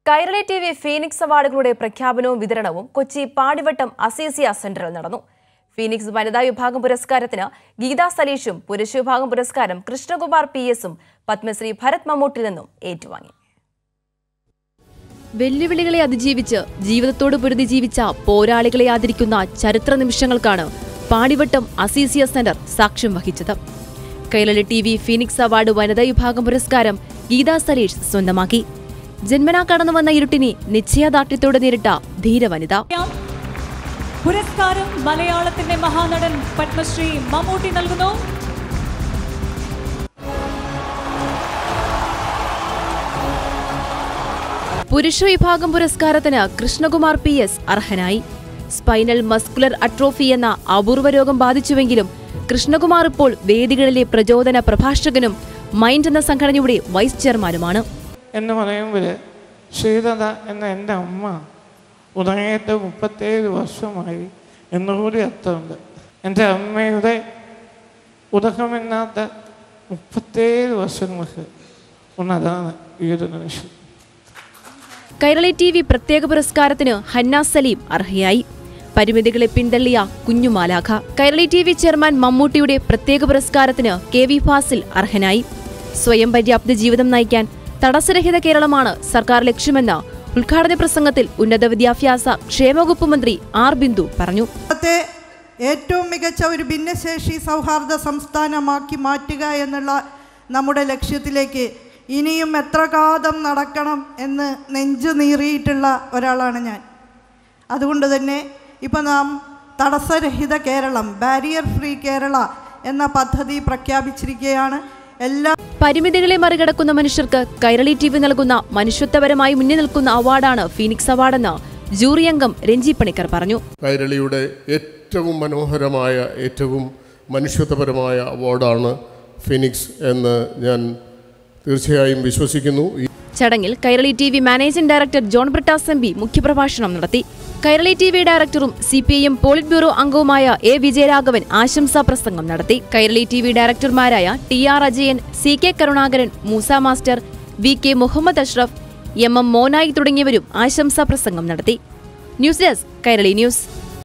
Kairali T V phoenix അവാർഡുകളുടെ പ്രഖ്യാപനവും വിതരണവും കൊച്ചി പാടിവട്ടം അസീസിയ സെന്ററിൽ നടന്നു ഫീനിക്സ് വനിതാ വിഭാഗം പുരസ്കാരത്തിന് ഗീതാ സലീഷും പുരുഷ വിഭാഗം പുരസ്കാരം കൃഷ്ണകുമാർ പി എസും പത്മശ്രീ ഭരത് മമ്മൂട്ടിൽ നിന്നും ഏറ്റുവാങ്ങി വെല്ലുവിളികളെ അതിജീവിച്ച് ജീവിതത്തോട് പൊരുതി ജീവിച്ച പോരാളികളെ ആദരിക്കുന്ന ചരിത്ര നിമിഷങ്ങൾക്കാണ് പാടിവട്ടം അസീസിയ സെന്റർ സാക്ഷ്യം വഹിച്ചത് Kairali T V phoenix award വനിതാ വിഭാഗം പുരസ്കാരം ഗീതാ സലീഷ് സ്വന്തമാക്കി ജന്മനാ കടന്നു വന്ന ഇരുട്ടിനെ നിശ്ചയദാർഢ്യത്തോടെ നേരിട്ട ധീരവനിത അറിയാം. പുരസ്കാരം മലയാളത്തിന്റെ മഹാനടൻ പത്മശ്രീ മമ്മൂട്ടി നൽകുന്നു പുരുഷ വിഭാഗം പുരസ്കാരത്തിന് കൃഷ്ണകുമാർ പി എസ് അർഹനായി സ്പൈനൽ മസ്കുലർ അട്രോഫി എന്ന അപൂർവ രോഗം ബാധിച്ചുവെങ്കിലും കൃഷ്ണകുമാർ ഇപ്പോൾ വേദികളിലെ പ്രചോദന പ്രഭാഷകനും മൈൻഡ് എന്ന സംഘടനയുടെ വൈസ് ചെയർമാനുമാണ് എന്ന് പറയുമ്പോൾ ശ്രീലത എന്ന എൻ്റെ അമ്മ ഉദയത്തെ മുപ്പത്തേഴ് വർഷമായി എന്നുകൂടി അർത്ഥമുണ്ട് എൻ്റെ അമ്മയുടെ ഉദകമില്ലാത്ത മുപ്പത്തേഴ് വർഷങ്ങൾക്ക് ഒന്നതാണ് ഈ ഒരു നിമിഷം കൈരളി ടി വി പ്രത്യേക പുരസ്കാരത്തിന് ഹന്ന സലീം അർഹയായി പരിമിതികളെ പിന്തള്ളിയ കുഞ്ഞുമാലാഖ കൈരളി ടി വി ചെയർമാൻ മമ്മൂട്ടിയുടെ പ്രത്യേക പുരസ്കാരത്തിന് കെ വി ഫാസിൽ അർഹനായി സ്വയം പര്യാപ്ത ജീവിതം നയിക്കാൻ തടസ്സരഹിത കേരളമാണ് സർക്കാർ ലക്ഷ്യമെന്ന് ഉദ്ഘാടന പ്രസംഗത്തിൽ ഉന്നത വിദ്യാഭ്യാസ ക്ഷേമവകുപ്പ് മന്ത്രി ആർ ബിന്ദു പറഞ്ഞു കേരളത്തെ ഏറ്റവും മികച്ച ഒരു ഭിന്നശേഷി സൗഹാർദ്ദ സംസ്ഥാനമാക്കി മാറ്റുക എന്നുള്ള നമ്മുടെ ലക്ഷ്യത്തിലേക്ക് ഇനിയും എത്ര കാലം നടക്കണം എന്ന് നെഞ്ചു നീറിയിട്ടുള്ള ഒരാളാണ് ഞാൻ അതുകൊണ്ട് തന്നെ ഇപ്പോൾ നാം തടസ്സരഹിത കേരളം ബാരിയർ ഫ്രീ കേരള എന്ന പദ്ധതി പ്രഖ്യാപിച്ചിരിക്കുകയാണ് എല്ലാ പരിമിതികളെ മറികടക്കുന്ന മനുഷ്യർക്ക് കൈരളി ടി വി നൽകുന്ന മനുഷ്യത്വപരമായി മുന്നിൽ നിൽക്കുന്ന അവാർഡാണ് ഫീനിക്സ് അവാർഡെന്ന് ജൂറി അംഗം രഞ്ജി പണിക്കർ പറഞ്ഞു കൈരളിയുടെ ഏറ്റവും മനോഹരമായ ഏറ്റവും മനുഷ്യത്വപരമായ അവാർഡാണ് ഫിനിക്സ് എന്ന് ഞാൻ തീർച്ചയായും വിശ്വസിക്കുന്നു ഈ ചടങ്ങിൽ Kairali T V managing director John Brittas M P മുഖ്യപ്രഭാഷണം നടത്തി കൈരളി ടി വി ഡയറക്ടറും C P I M polit bureau അംഗവുമായ എ വിജയരാഘവൻ ആശംസാ പ്രസംഗം നടത്തി കൈരളി ടി വി ഡയറക്ടർമാരായ T R Ajayan C K Karunakaran Moosa master V K Muhammad Ashraf M M Monai തുടങ്ങിയവരും ആശംസാ പ്രസംഗം നടത്തി ന്യൂസ് ഡെസ്ക് കൈരളി ന്യൂസ്